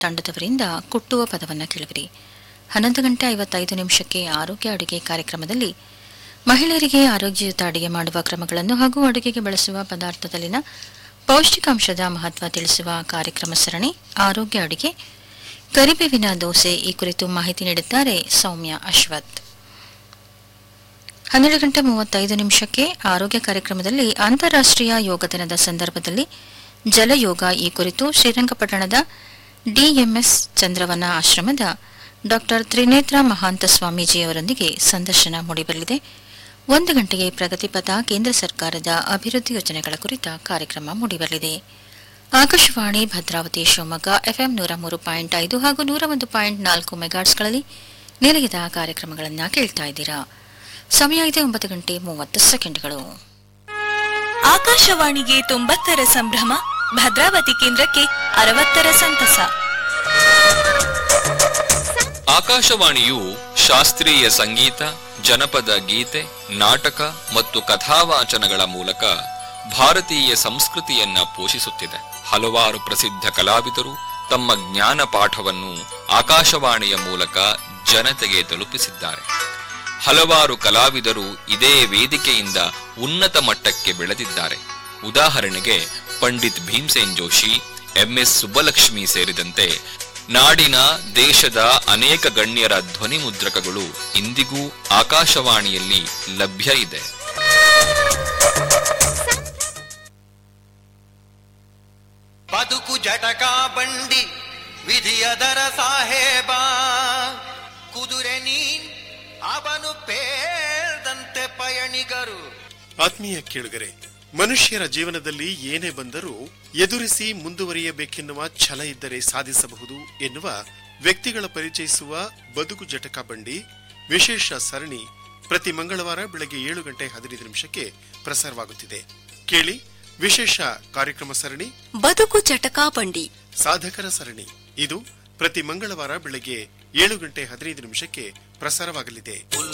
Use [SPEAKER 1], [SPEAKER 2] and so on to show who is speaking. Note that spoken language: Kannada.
[SPEAKER 1] ತಂಡದವರಿಂದ ಕುಟ್ಟುವ ಪದವನ್ನು ಕೇಳುವಿರಿ ಹನ್ನೊಂದು ಗಂಟೆ ಐವತ್ತೈದು ನಿಮಿಷಕ್ಕೆ ಆರೋಗ್ಯ ಅಡುಗೆ ಕಾರ್ಯಕ್ರಮದಲ್ಲಿ ಮಹಿಳೆಯರಿಗೆ ಆರೋಗ್ಯಯುತ ಅಡುಗೆ ಮಾಡುವ ಕ್ರಮಗಳನ್ನು ಹಾಗೂ ಅಡುಗೆಗೆ ಬಳಸುವ ಪದಾರ್ಥದಲ್ಲಿನ ಪೌಷ್ಟಿಕಾಂಶದ ಮಹತ್ವ ತಿಳಿಸುವ ಕಾರ್ಯಕ್ರಮ ಸರಣಿ ಆರೋಗ್ಯ ಅಡುಗೆ ಕರಿಬೇವಿನ ದೋಸೆ ಈ ಕುರಿತು ಮಾಹಿತಿ ನೀಡಿದ್ದಾರೆ ಸೌಮ್ಯ ಅಶ್ವಥ್ ಹನ್ನೆರಡು ಗಂಟೆ ಮೂವತ್ತೈದು ನಿಮಿಷಕ್ಕೆ ಆರೋಗ್ಯ ಕಾರ್ಯಕ್ರಮದಲ್ಲಿ ಅಂತಾರಾಷ್ಟ್ರೀಯ ಯೋಗ ದಿನದ ಸಂದರ್ಭದಲ್ಲಿ ಜಲಯೋಗ ಈ ಕುರಿತು ಶ್ರೀರಂಗಪಟ್ಟಣದ ಡಿಎಂಎಸ್ ಚಂದ್ರವನ ಆಶ್ರಮದ ಡಾಕ್ಟರ್ ತ್ರಿನೇತ್ರ ಮಹಾಂತ ಸ್ವಾಮೀಜಿಯವರೊಂದಿಗೆ ಸಂದರ್ಶನ ಮೂಡಿಬರಲಿದೆ ಒಂದು ಗಂಟೆಗೆ ಪ್ರಗತಿಪಥ ಕೇಂದ್ರ ಸರ್ಕಾರದ ಅಭಿವೃದ್ಧಿ ಯೋಜನೆಗಳ ಕುರಿತ ಕಾರ್ಯಕ್ರಮ ಮೂಡಿಬರಲಿದೆ ಆಕಾಶವಾಣಿ ಭದ್ರಾವತಿ ಶಿವಮೊಗ್ಗ ಎಫ್ಎಂ ನೂರ ಮೂರು ಪಾಯಿಂಟ್ ಐದು ಹಾಗೂ ನೂರ ಒಂದು ಪಾಯಿಂಟ್ ನಾಲ್ಕು ಮೆಗಾಟ್ಸ್ಗಳಲ್ಲಿ ನಿಲಯದ ಕಾರ್ಯಕ್ರಮಗಳನ್ನು ಕೇಳ್ತಾ ಇದ್ದೀರಾ ಸಮಯ ಇದೆ ಒಂಬತ್ತು ಗಂಟೆ ಮೂವತ್ತು ಸೆಕೆಂಡ್ಗಳು
[SPEAKER 2] ಆಕಾಶವಾಣಿಗೆ ತೊಂಬತ್ತರ ಸಂಭ್ರಮ ಭದ್ರಾವತಿ ಕೇಂದ್ರಕ್ಕೆ ಅರವತ್ತರ ಸಂತಸ
[SPEAKER 3] ಆಕಾಶವಾಣಿಯು ಶಾಸ್ತ್ರೀಯ ಸಂಗೀತ ಜನಪದ ಗೀತೆ ನಾಟಕ ಮತ್ತು ಕಥಾವಾಚನಗಳ ಮೂಲಕ ಭಾರತೀಯ ಸಂಸ್ಕೃತಿಯನ್ನ ಪೋಷಿಸುತ್ತಿದೆ ಹಲವಾರು ಪ್ರಸಿದ್ಧ ಕಲಾವಿದರು ತಮ್ಮ ಜ್ಞಾನ ಪಾಠವನ್ನು ಆಕಾಶವಾಣಿಯ ಮೂಲಕ ಜನತೆಗೆ ತಲುಪಿಸಿದ್ದಾರೆ ಹಲವಾರು ಕಲಾವಿದರು ಇದೇ ವೇದಿಕೆಯಿಂದ ಉನ್ನತ ಮಟ್ಟಕ್ಕೆ ಬೆಳೆದಿದ್ದಾರೆ ಉದಾಹರಣೆಗೆ ಪಂಡಿತ್ ಭೀಮ್ಸೇನ್ ಜೋಶಿ ಎಂಎಸ್ ಸುಬ್ಬಲಕ್ಷ್ಮಿ ಸೇರಿದಂತೆ ನಾಡಿನ ದೇಶದ ಅನೇಕ ಗಣ್ಯರ ಧ್ವನಿ ಮುದ್ರಕಗಳು ಇಂದಿಗೂ ಆಕಾಶವಾಣಿಯಲ್ಲಿ ಲಭ್ಯ ಇದೆ
[SPEAKER 4] ಬದುಕು ಜಟಕ ಬಂಡಿ ವಿಧಿಯದರ ಸಾಹೇಬ ಕುದುರೆ ನೀನ್ ಅವನು ಪೇರ್ದಂತೆ ಪಯಣಿಗರು
[SPEAKER 5] ಆತ್ಮೀಯ ಕೇಳುಗರೆ ಮನುಷ್ಯರ ಜೀವನದಲ್ಲಿ ಏನೇ ಬಂದರೂ ಎದುರಿಸಿ ಮುಂದುವರಿಯಬೇಕೆನ್ನುವ ಛಲ ಇದ್ದರೆ ಸಾಧಿಸಬಹುದು ಎನ್ನುವ ವ್ಯಕ್ತಿಗಳ ಪರಿಚಯಿಸುವ ಬದುಕು ಜಟಕ ಬಂಡಿ ವಿಶೇಷ ಸರಣಿ ಪ್ರತಿ ಮಂಗಳವಾರ ಬೆಳಗ್ಗೆ ಏಳು ಗಂಟೆ ಹದಿನೈದು ನಿಮಿಷಕ್ಕೆ ಪ್ರಸಾರವಾಗುತ್ತಿದೆ ಕೇಳಿ ವಿಶೇಷ ಕಾರ್ಯಕ್ರಮ ಸರಣಿ
[SPEAKER 2] ಬದುಕು ಚಟಕಾ ಬಂಡಿ
[SPEAKER 5] ಸಾಧಕರ ಸರಣಿ ಇದು ಪ್ರತಿ ಮಂಗಳವಾರ ಬೆಳಗ್ಗೆ ಏಳು ಗಂಟೆ ಹದಿನೈದು ನಿಮಿಷಕ್ಕೆ ಪ್ರಸಾರವಾಗಲಿದೆ